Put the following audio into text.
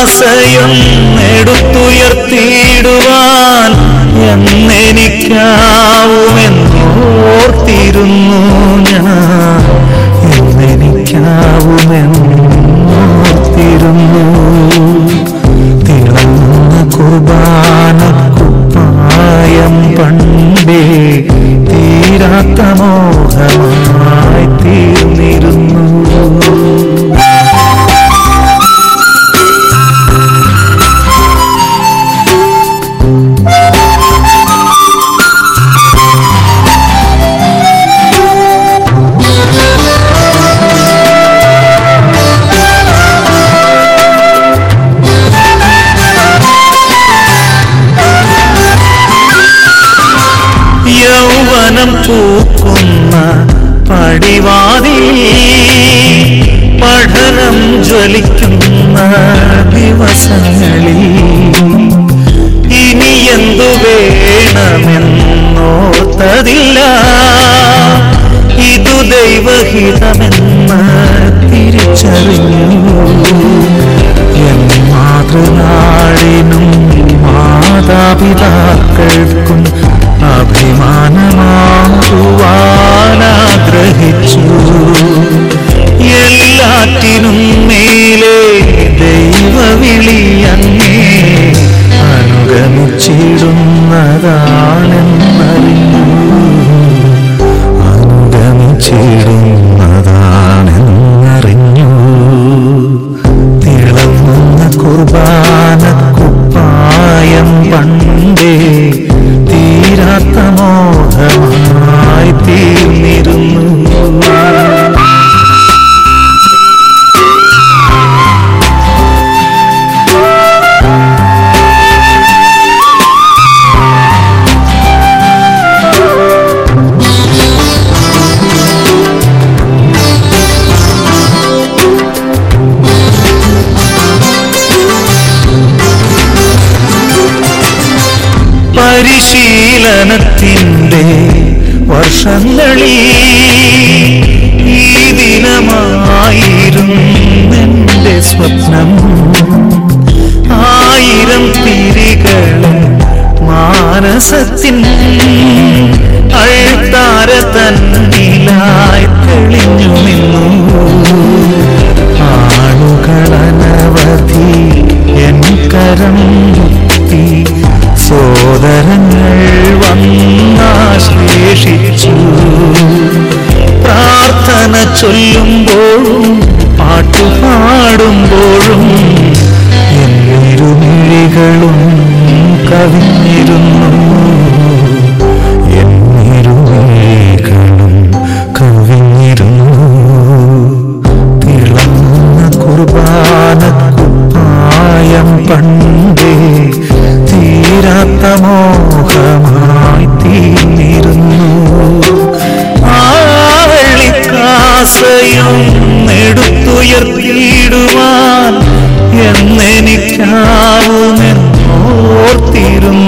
കാസയും എടുത്തുയർത്തിയിടുവാൻ എന്നെനിക്കാവുമെന്നോർത്തിരുന്നു ഞാൻ എന്നെനിക്കാവുമെന്നോർത്തിരുന്നു തിളങ്ങുന്ന കുർബാന കുപ്പായം പണ്ടേ തീരാത്ത മോഹമായി തീർന്നിരുന്നു യൗവനം പൂക്കുന്ന പടിവാതിൽ പഠനം ജ്വലിക്കുന്ന ദിവസങ്ങളിൽ ഇനി എന്തു വേണമെന്നോർത്തതില്ല ഇതു ദൈവഹിതമെന്ന് തിരിച്ചറിഞ്ഞു എൻ മാതൃനാടിനും മാതാപിതാക്കൾക്കും അഭിമാനമാകുവാനാഗ്രഹിച്ചു എല്ലാറ്റിനും മേലെ ദൈവവിളി അങ്ങേ അനുഗമിച്ചിടുന്നതാണെന്നറിഞ്ഞു അനുഗമിച്ചിടുന്നതാണെന്നറിഞ്ഞു തിളങ്ങുന്ന കുർബാന കുപ്പായം പണ്ടേ തീരാത്ത മോഹമായി തീർന്നിരുന്നു പരിശീലനത്തിൻ്റെ വർഷങ്ങളിൽ ഈ ദിനമായിരുന്നെൻ്റെ സ്വപ്നം ആയിരം തിരികളെ മാനസത്തിൻ അഴുത്താര തന്നിലായി തെളിഞ്ഞു നിന്നു ആളുകളനവധി എൻ കരം മുത്തി സോദരങ്ങൾ വന്നാശ്ലേഷിച്ചു പ്രാർത്ഥന ചൊല്ലുമ്പോഴും പാട്ടുപാടുമ്പോഴും എന്നിരുമിഴികളും കവിഞ്ഞിരുന്നു എന്നിരുമിഴികളും കവിഞ്ഞിരുന്നു തിളങ്ങുന്ന കുർബാന കുപ്പായം പണ്ടേ തീരാത്ത മോഹമായി തീർന്നിരുന്നു ആവള്ളിക്കാസയും എടുത്തുയർത്തിയിടുവാൻ എന്നെനിക്കാവുമെന്നോർത്തിരുന്നു